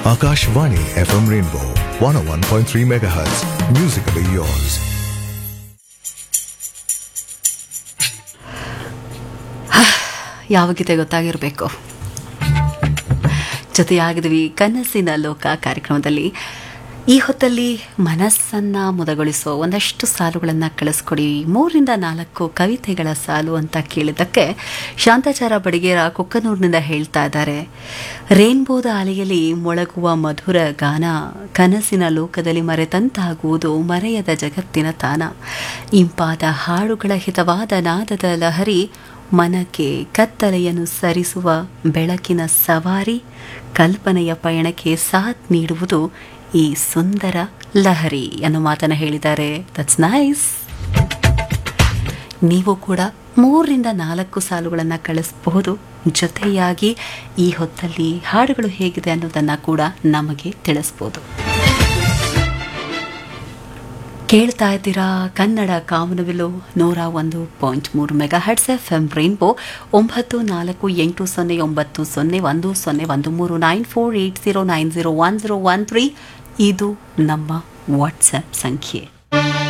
Akashvani FM Rainbow 101.3 MHz. Musically yours. ಯಾವ ಗೀತೆ ಗೊತ್ತಾಗಿರಬೇಕು ಜೊತೆಯಾಗಿದ್ವಿ ಕನಸಿನ ಲೋಕ ಕಾರ್ಯಕ್ರಮದಲ್ಲಿ ಈ ಹೊತ್ತಲ್ಲಿ ಮನಸ್ಸನ್ನ ಮುದಗೊಳಿಸೋ ಒಂದಷ್ಟು ಸಾಲುಗಳನ್ನು ಕಳಿಸ್ಕೊಡಿ ಮೂರರಿಂದ ನಾಲ್ಕು ಕವಿತೆಗಳ ಸಾಲು ಅಂತ ಕೇಳಿದ್ದಕ್ಕೆ ಶಾಂತಾಚಾರ ಬಡಿಗೇರ ಕುಕ್ಕನೂರಿನಿಂದ ಹೇಳ್ತಾ ಇದ್ದಾರೆ ರೇನ್ಬೋದ ಅಲೆಯಲ್ಲಿ ಮೊಳಗುವ ಮಧುರ ಗಾನ ಕನಸಿನ ಲೋಕದಲ್ಲಿ ಮರೆತಂತಾಗುವುದು ಮರೆಯದ ಜಗತ್ತಿನ ತಾನ ಇಂಪಾದ ಹಾಡುಗಳ ಹಿತವಾದ ನಾದದ ಲಹರಿ ಮನಕ್ಕೆ ಕತ್ತಲೆಯನ್ನು ಸರಿಸುವ ಬೆಳಕಿನ ಸವಾರಿ ಕಲ್ಪನೆಯ ಪಯಣಕ್ಕೆ ಸಾಥ್ ನೀಡುವುದು ಈ ಸುಂದರ ಲಹರಿ ಅನ್ನೋ ಮಾತನ್ನು ಹೇಳಿದ್ದಾರೆ ದಟ್ಸ್ ನೈಸ್ ನೀವು ಕೂಡ ಮೂರರಿಂದ ನಾಲ್ಕು ಸಾಲುಗಳನ್ನು ಕಳಿಸಬಹುದು ಜೊತೆಯಾಗಿ ಈ ಹೊತ್ತಲ್ಲಿ ಹಾಡುಗಳು ಹೇಗಿದೆ ಅನ್ನೋದನ್ನು ಕೂಡ ನಮಗೆ ತಿಳಿಸ್ಬೋದು ಕೇಳ್ತಾ ಇದ್ದೀರಾ ಕನ್ನಡ ಕಾಮನಬಿಲು ನೂರ ಒಂದು ಪಾಯಿಂಟ್ ಮೂರು megahertz F M Rainbow ಒಂಬತ್ತು ನಾಲ್ಕು ಎಂಟು ಸೊನ್ನೆ ಒಂಬತ್ತು ಸೊನ್ನೆ ಒಂದು ಸೊನ್ನೆ ಒಂದು ಮೂರು nine four eight zero nine zero one zero one three ಇದು ನಮ್ಮ ವಾಟ್ಸಪ್ ಸಂಖ್ಯೆ